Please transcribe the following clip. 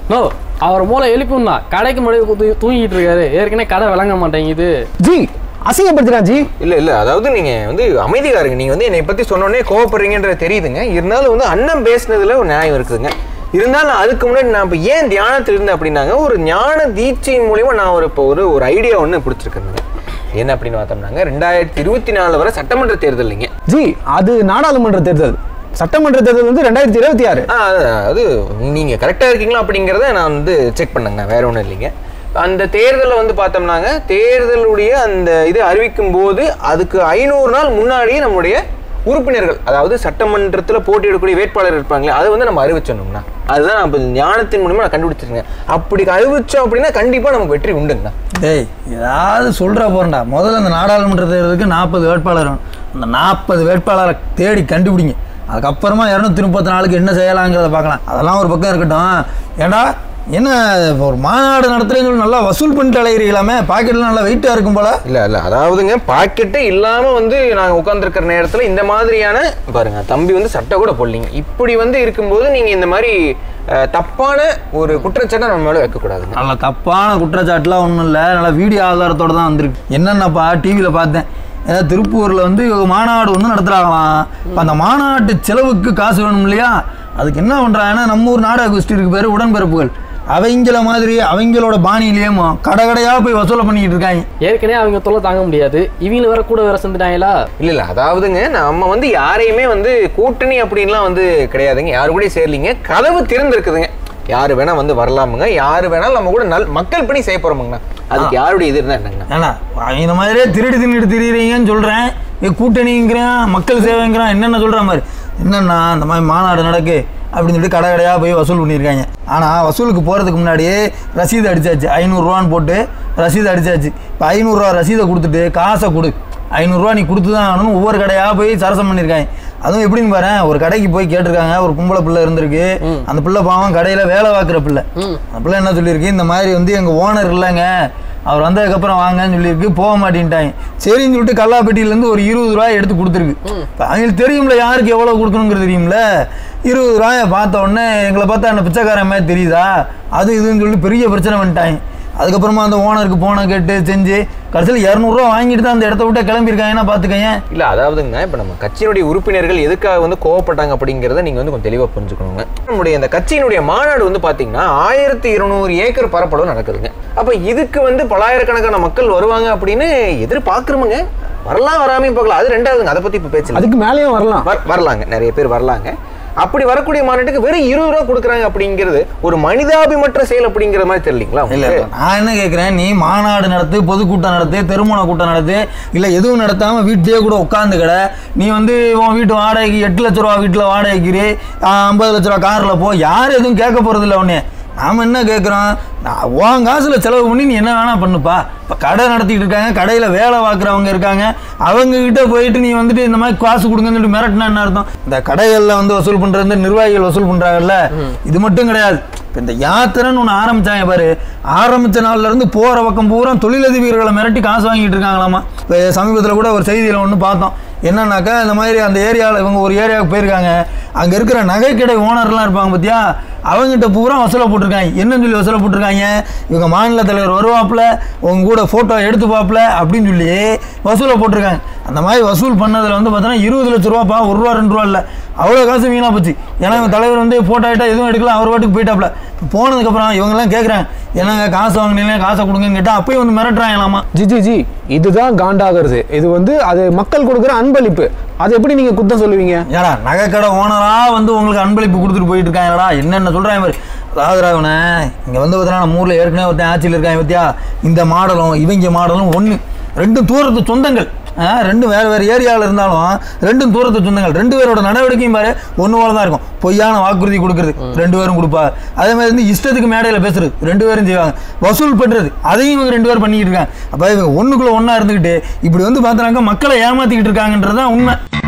No அவர் மூளை எழுப்பினா கடைக்கு முன்னாடி தூங்கிட்டு இருக்காரு ஏற்கனவே கடை விளங்க மாட்டேங்குது ஜி அசிங்கப்படுத்துறான் ஜி இல்ல இல்ல அதாவது நீங்க வந்து அமைதியா இருங்க நீங்க வந்து என்னை பத்தி சொன்னோடனே கோவப்படுறீங்கன்றது தெரியுதுங்க இருந்தாலும் வந்து அண்ணன் பேசுனதுல ஒரு நியாயம் இருக்குதுங்க இருந்தாலும் அதுக்கு முன்னாடி நான் இப்போ ஏன் தியானத்தில் இருந்தேன் அப்படின்னாங்க ஒரு ஞான தீட்சையின் மூலியமா நான் ஒரு இப்போ ஒரு ஒரு ஐடியா ஒன்று பிடிச்சிருக்கேங்க என்ன அப்படின்னு பார்த்தோம்னாங்க ரெண்டாயிரத்தி இருபத்தி நாலு வரை சட்டமன்ற தேர்தல் இல்லைங்க ஜி அது நாடாளுமன்ற தேர்தல் சட்டமன்ற தேர்தல் வந்து ரெண்டாயிரத்தி இருபத்தி ஆறு ஆ அது- அது நீங்க கரெக்டா இருக்கீங்களா அப்படிங்கிறத நான் வந்து செக் பண்ணேங்க வேற ஒன்றும் இல்லைங்க அந்த தேர்தலில் வந்து பார்த்தோம்னாங்க தேர்தலுடைய அந்த இது அறிவிக்கும் போது அதுக்கு ஐநூறு நாள் முன்னாடியே நம்முடைய உறுப்பினர்கள் அதாவது சட்டமன்றத்தில் போட்டியிடக்கூடிய வேட்பாளர் இருப்பாங்களே அதை வந்து நம்ம அறிவிச்சோம்னா அதுதான் நான் இப்போ ஞானத்தின் மூலியமா நான் கண்டுபிடிச்சிருக்கேன் அப்படி அறிவிச்சோம் அப்படின்னா கண்டிப்பாக நமக்கு வெற்றி உண்டுங்கண்ணா டேய் ஏதாவது சொல்கிற போறேன்டா முதல்ல அந்த நாடாளுமன்ற தேர்தலுக்கு நாற்பது வேட்பாளர் வேணும். அந்த நாற்பது வேட்பாளரை தேடி கண்டுபிடிங்க அதுக்கப்புறமா இரநூத்தி முப்பத்தி நாலுக்கு என்ன செய்யலாங்கிறத பார்க்கலாம் அதெல்லாம் ஒரு பக்கம் இருக்கட்டும் ஏண்டா என்ன ஒரு மாநாடு நடத்துறேன்னு சொல்லி நல்லா வசூல் பண்ணிட்டு அலைகிறீங்களாமே பாக்கெட்ல நல்லா வெயிட்டாக இருக்கும் போல இல்ல இல்ல அதாவதுங்க பாக்கெட்டே இல்லாம வந்து நாங்க உட்கார்ந்துருக்கிற நேரத்துல இந்த மாதிரியான பாருங்க தம்பி வந்து சட்டை கூட போடலீங்க இப்படி வந்து இருக்கும்போது நீங்க இந்த மாதிரி அஹ், தப்பான ஒரு குற்றச்சாட்டை நம்ம மேல வைக்க கூடாதுங்க நல்ல தப்பான குற்றச்சாட்டுலாம் ஒன்றும் இல்லை நல்லா வீடியோ ஆதாரத்தோட தான் வந்திருக்கு என்னென்னப்பா டிவியில் பார்த்தேன் ஏதாவது திருப்பூரில் வந்து இவங்க மாநாடு ஒன்று நடத்துகிறாங்களாம் இப்போ அந்த மாநாட்டு செலவுக்கு காசு வேணும் இல்லையா அதுக்கு என்ன பண்ணுறாங்கன்னா நம்ம ஊர் நாடக குஸ்டி இருக்கு பேர் உடன்பிறப்புகள் அவங்கள மாதிரி அவங்களோட பாணியிலேயும் கடை கடையாக போய் வசூலை பண்ணிக்கிட்டு இருக்காங்க ஏற்கனவே அவங்க தொல்லை தாங்க முடியாது இவங்க வேற கூட வேற செஞ்சுட்டாங்களா இல்ல இல்ல அதாவதுங்க நம்ம வந்து யாரையுமே வந்து கூட்டணி அப்படின்லாம் வந்து கிடையாதுங்க யாரு கூட சேரலீங்க கதவு திறந்திருக்குதுங்க யாரு வேணா வந்து வரலாமுங்க யாரு வேணாலும் நம்ம கூட நல் மக்கள் பணி செய்ய போறோமுங்கண்ணா அதுக்கு யாருடைய இது இருந்தா என்னங்கண்ணா ஏன்னா இந்த மாதிரியே திருடி தின்னுட்டு திரியிறீங்கன்னு சொல்கிறேன் இது கூட்டணிங்கிறேன் மக்கள் சேவைங்கிறான் என்னென்ன சொல்கிற மாதிரி என்னென்னா இந்த மாதிரி மாநாடு நடக்கு அப்படின்னு சொல்லிட்டு கடை கடையாக போய் வசூல் பண்ணியிருக்காங்க ஆனால் வசூலுக்கு போகிறதுக்கு முன்னாடியே ரசீது அடிச்சாச்சு ஐநூறுரூவான்னு போட்டு ரசீது அடிச்சாச்சு இப்போ ஐநூறுரூவா ரசீதை கொடுத்துட்டு காசை கொடு ஐநூறுரூவா நீ கொடுத்து தான் ஆகணும் ஒவ்வொரு கடையாக போய் சரசம் பண்ணியிருக்காங்க அதுவும் எப்படின்னு பாரு ஒரு கடைக்கு போய் கேட்டிருக்காங்க ஒரு பொம்பளை பிள்ளை இருந்திருக்கு அந்த பிள்ளை பாவம் கடையில் வேலை பார்க்குற பிள்ளை அந்த பிள்ளை என்ன சொல்லியிருக்கு இந்த மாதிரி வந்து எங்கள் ஓனர் இல்லைங்க அவர் வந்ததுக்கப்புறம் வாங்கன்னு சொல்லியிருக்கு போக மாட்டேன்ட்டாங்க சரின்னு சொல்லிட்டு கல்லாப்பட்டியிலேருந்து ஒரு இருபது ரூபாய் எடுத்து கொடுத்துருக்கு இப்போ அவங்களுக்கு தெரியும்ல யாருக்கு எவ்வளோ கொடுக்கணுங்கிறது தெரியும்ல இருபது ரூபாயை பார்த்த உடனே எங்களை பார்த்தா என்ன பிச்சைக்காரன் மாதிரி தெரியுதா அது இதுன்னு சொல்லி பெரிய பிரச்சனை பண்ணிட்டாங்க அதுக்கப்புறமா அந்த ஓனருக்கு போன கேட்டு செஞ்சு கடைசியில் இரநூறுவா வாங்கிட்டு தான் அந்த இடத்த விட்டு கிளம்பியிருக்காங்கன்னா பார்த்துக்கங்க இல்ல அதாவதுங்க இப்ப நம்ம கட்சியினுடைய உறுப்பினர்கள் எதுக்காக வந்து கோவப்பட்டாங்க அப்படிங்கறத நீங்க வந்து கொஞ்சம் தெளிவா புரிஞ்சுக்கணுங்க நம்முடைய இந்த கட்சியினுடைய மாநாடு வந்து பாத்தீங்கன்னா ஆயிரத்தி இருநூறு ஏக்கர் பரப்பளவு நடக்குதுங்க அப்ப இதுக்கு வந்து பலாயிரக்கணக்கான மக்கள் வருவாங்க அப்படின்னு எதிர்பார்க்கிறோமுங்க வரலாம் வராமையும் பார்க்கலாம் அது ரெண்டாவதுங்க அதை பத்தி இப்ப பேச்சு இல்ல. அதுக்கு மேலேயும் வரலாம் வர்- வரலாங்க நிறைய பேர் வரலாங்க அப்படி வரக்கூடிய மாநாட்டுக்கு வெறும் இருபது ரூபா கொடுக்குறாங்க அப்படிங்கிறது ஒரு மனிதாபிமற்ற செயல் அப்படிங்கிற மாதிரி தெரியலீங்களா இல்ல உங்களுக்கு? நான் என்ன கேட்குறேன் நீ மாநாடு நடத்து பொதுக்கூட்டம் நடத்து தெருமண கூட்டம் நடத்து இல்லை எதுவும் நடத்தாமல் வீட்டிலேயே கூட உட்காந்து கடை நீ வந்து உன் வீட்டு வாடகைக்கு எட்டு லட்ச ரூபா வீட்டில் வாடகைக்கு ஐம்பது லட்ச ரூபா காரில் போ யாரும் எதுவும் கேட்க போகிறதில்ல உடனே நாம் என்ன கேட்குறோம் நான் உன் காசில் செலவு பண்ணி நீ என்ன வேணா பண்ணுப்பா இப்போ கடை நடத்திட்டு இருக்காங்க கடையில் வேலை பார்க்குறவங்க இருக்காங்க அவங்க கிட்ட போயிட்டு நீ வந்துட்டு இந்த மாதிரி காசு கொடுங்கன்னு சொல்லிட்டு மிரட்டினா என்ன அர்த்தம் இந்த கடைகளில் வந்து வசூல் பண்ணுறது நிர்வாகிகள் வசூல் பண்ணுறாங்கல்ல இது மட்டும் கிடையாது இப்போ இந்த யாத்திரைன்னு ஒன்று ஆரம்பிச்சாங்க பாரு ஆரம்பித்த நாள்ல இருந்து போகிற பக்கம் பூரா தொழிலதிபர்களை மிரட்டி காசு வாங்கிட்டு இருக்காங்களாமா இப்போ சமீபத்தில் கூட ஒரு செய்தியில் ஒன்று பார்த்தோம் என்னன்னாக்கா இந்த மாதிரி அந்த ஏரியாவில் இவங்க ஒரு ஏரியாவுக்கு போயிருக்காங்க அங்கே இருக்கிற நகைக்கடை ஓனர்லாம் இருப்பாங்க பார்த்தியா அவங்ககிட்ட பூரா வசூலை போட்டிருக்காங்க என்னன்னு சொல்லி வசூலை போட்டிருக்காங்க இவங்க மாநில தலைவர் வருவாப்புல உங்க கூட ஃபோட்டோ எடுத்துப்பாப்புல அப்படின்னு சொல்லி வசூலை போட்டிருக்காங்க அந்த மாதிரி வசூல் பண்ணதில் வந்து பார்த்தோன்னா இருபது லட்ச ரூபாப்பா ஒரு ரூபா ரெண்டு ரூபா இல்லை அவ்வளோ காசு வீணாக போச்சு ஏன்னா இவங்க தலைவர் வந்து ஃபோட்டோ ஆகிட்டா எதுவும் எடுக்கல அவர் பாட்டுக்கு போயிட்டாப்ல போனதுக்கப்புறம் இவங்கெல்லாம் கேட்குறாங்க என்னங்க காசு வாங்கினீங்க காசை கொடுங்கன்னு கேட்டால் அப்பயும் வந்து மிரட்டுறாங்களாமா ஜி ஜி ஜி இதுதான் காண்டாகிறது இது வந்து அது மக்கள் கொடுக்குற அன்பளிப்பு அது எப்படி நீங்க குத்தம் சொல்லுவீங்க ஏடா நகைக்கடை ஓனரா வந்து உங்களுக்கு அன்பளிப்பு கொடுத்துட்டு போயிட்டு இருக்காங்கடா என்னென்ன சொல்கிறாங்க பாரு அதாவது ராவண இங்கே வந்து பார்த்தீங்கன்னா நம்ம ஊரில் ஏற்கனவே ஒருத்தன் ஆட்சியில் இருக்காங்க பார்த்தியா இந்த மாடலும் இவங்க மாடலும் ஒன்று ரெண்டும் தூரத்து சொந்தங்கள் ஆ, ரெண்டும் வேறு வேறு ஏரியாவில் இருந்தாலும் ரெண்டும் தூரத்து சொந்தங்கள் ரெண்டு பேரோட நடவடிக்கையும் பாரு ஒன்று போல தான் இருக்கும் பொய்யான வாக்குறுதி கொடுக்குறது ரெண்டு பேரும் கொடுப்பா அதே மாதிரி வந்து இஷ்டத்துக்கு மேடையில் பேசுறது ரெண்டு பேரும் செய்வாங்க வசூல் பண்ணுறது அதையும் இவங்க ரெண்டு பேரும் பண்ணிக்கிட்டு இருக்காங்க அப்போ இவங்க ஒன்றுக்குள்ளே ஒன்றா இருந்துக்கிட்டு இப்படி வந்து பார்த்தோன்னாக்கா மக்களை ஏமாற்றிக்கிட்டு இருக்காங்கன்றது தான் உண்மை